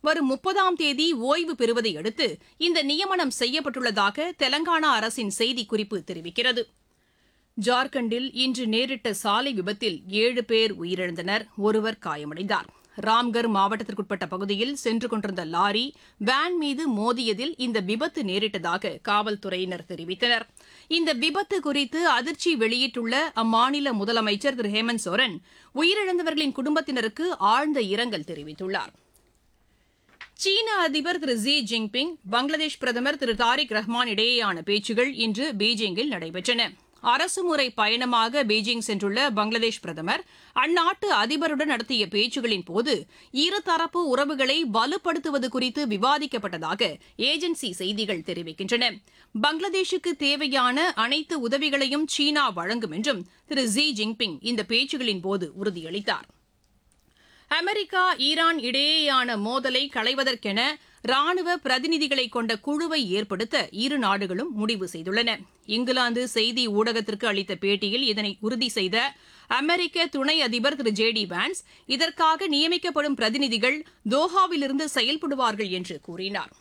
வரும் முப்பதாம் தேதி ஓய்வு பெறுவதை அடுத்து இந்த நியமனம் செய்யப்பட்டுள்ளதாக தெலங்கானா அரசின் செய்திக்குறிப்பு தெரிவிக்கிறது ஜார்க்கண்டில் இன்று நேரிட்ட சாலை விபத்தில் ஏழு பேர் உயிரிழந்தனர் ஒருவர் காயமடைந்தார் ராம்கர் மாவட்டத்திற்குட்பட்ட பகுதியில் சென்று கொண்டிருந்த லாரி வேன் மீது மோதியதில் இந்த விபத்து நேரிட்டதாக காவல்துறையினர் தெரிவித்தனர் இந்த விபத்து குறித்து அதிர்ச்சி வெளியிட்டுள்ள அம்மாநில முதலமைச்சர் திரு ஹேமந்த் சோரன் உயிரிழந்தவர்களின் குடும்பத்தினருக்கு ஆழ்ந்த இரங்கல் தெரிவித்துள்ளார் சீன அதிபர் திரு ஜி ஜின்பிங் பங்களாதேஷ் பிரதமர் திரு தாரிக் ரஹ்மான் இடையேயான பேச்சுகள் இன்று பீஜிங்கில் நடைபெற்றன அரசுமுறை பயணமாக பீஜிங் சென்றுள்ள பங்களாதேஷ் பிரதமர் அந்நாட்டு அதிபருடன் நடத்திய பேச்சுகளின் போது இருதரப்பு உறவுகளை வலுப்படுத்துவது குறித்து விவாதிக்கப்பட்டதாக ஏஜென்சி செய்திகள் தெரிவிக்கின்றன பங்களாதேஷுக்கு தேவையான அனைத்து உதவிகளையும் சீனா வழங்கும் என்றும் திரு ஜி ஜின்பிங் இந்த பேச்சுகளின் போது உறுதியளித்தார் அமெரிக்கா ஈரான் இடையேயான மோதலை களைவதற்கென ராணுவ பிரதிநிதிகளை கொண்ட குழுவை ஏற்படுத்த இரு நாடுகளும் முடிவு செய்துள்ளன இங்கிலாந்து செய்தி ஊடகத்திற்கு அளித்த பேட்டியில் இதனை உறுதி செய்த அமெரிக்க துணை அதிபர் திரு ஜே டி வான்ஸ் இதற்காக நியமிக்கப்படும் பிரதிநிதிகள் தோஹாவிலிருந்து செயல்படுவார்கள் என்று கூறினார்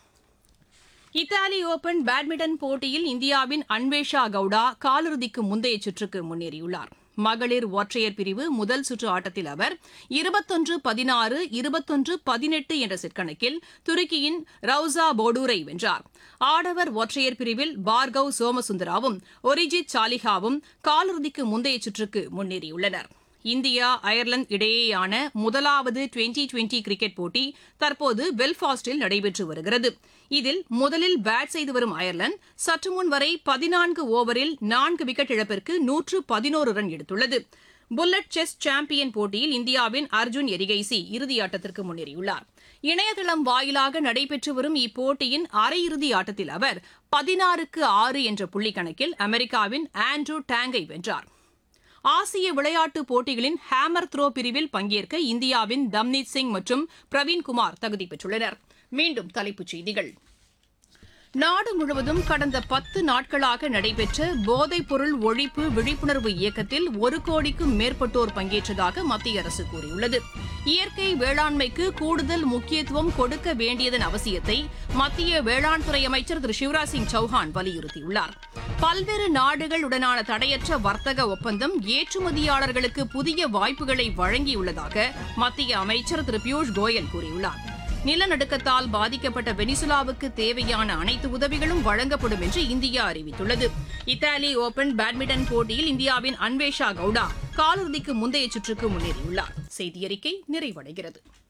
இத்தாலி ஓபன் பேட்மிண்டன் போட்டியில் இந்தியாவின் அன்வேஷா கவுடா காலிறுதிக்கு முந்தைய சுற்றுக்கு முன்னேறியுள்ளார் மகளிர் ஒற்றையர் பிரிவு முதல் சுற்று ஆட்டத்தில் அவர் இருபத்தொன்று பதினாறு இருபத்தொன்று பதினெட்டு என்ற செட்கணக்கில் துருக்கியின் ரவுசா போடூரை வென்றார் ஆடவர் ஒற்றையர் பிரிவில் பார்கவ் சோமசுந்தராவும் ஒரிஜித் சாலிஹாவும் காலிறுதிக்கு முந்தைய சுற்றுக்கு முன்னேறியுள்ளனர் இந்தியா அயர்லாந்து இடையேயான முதலாவது டுவெண்டி டுவெண்டி கிரிக்கெட் போட்டி தற்போது பெல்பாஸ்டில் நடைபெற்று வருகிறது இதில் முதலில் பேட் செய்து வரும் அயர்லாந்து சற்று முன் வரை பதினான்கு ஓவரில் நான்கு விக்கெட் இழப்பிற்கு நூற்று பதினோரு ரன் எடுத்துள்ளது புல்லட் செஸ் சாம்பியன் போட்டியில் இந்தியாவின் அர்ஜுன் எரிகைசி இறுதியாட்டத்திற்கு முன்னேறியுள்ளார் இணையதளம் வாயிலாக நடைபெற்று வரும் இப்போட்டியின் அரையிறுதி ஆட்டத்தில் அவர் பதினாறுக்கு ஆறு என்ற புள்ளி கணக்கில் அமெரிக்காவின் ஆண்ட்ரூ டேங்கை வென்றார் ஆசிய விளையாட்டுப் போட்டிகளின் ஹேமர் த்ரோ பிரிவில் பங்கேற்க இந்தியாவின் தம்னீத் சிங் மற்றும் பிரவீன்குமார் தகுதி பெற்றுள்ளனர் மீண்டும் தலைப்புச் செய்திகள் நாடு முழுவதும் கடந்த பத்து நாட்களாக நடைபெற்ற போதைப்பொருள் ஒழிப்பு விழிப்புணர்வு இயக்கத்தில் ஒரு கோடிக்கும் மேற்பட்டோர் பங்கேற்றதாக மத்திய அரசு கூறியுள்ளது இயற்கை வேளாண்மைக்கு கூடுதல் முக்கியத்துவம் கொடுக்க வேண்டியதன் அவசியத்தை மத்திய வேளாண் துறை அமைச்சர் திரு சிவராஜ் சிங் சௌஹான் வலியுறுத்தியுள்ளார் பல்வேறு நாடுகளுடனான தடையற்ற வர்த்தக ஒப்பந்தம் ஏற்றுமதியாளர்களுக்கு புதிய வாய்ப்புகளை வழங்கியுள்ளதாக மத்திய அமைச்சர் திரு பியூஷ் கோயல் கூறியுள்ளார் நிலநடுக்கத்தால் பாதிக்கப்பட்ட வெனிசுலாவுக்கு தேவையான அனைத்து உதவிகளும் வழங்கப்படும் என்று இந்தியா அறிவித்துள்ளது இத்தாலி ஓபன் பேட்மிண்டன் போட்டியில் இந்தியாவின் அன்வேஷா கவுடா காலிறுதிக்கு முந்தைய சுற்றுக்கு முன்னேறியுள்ளார் செய்தியறிக்கை நிறைவடைகிறது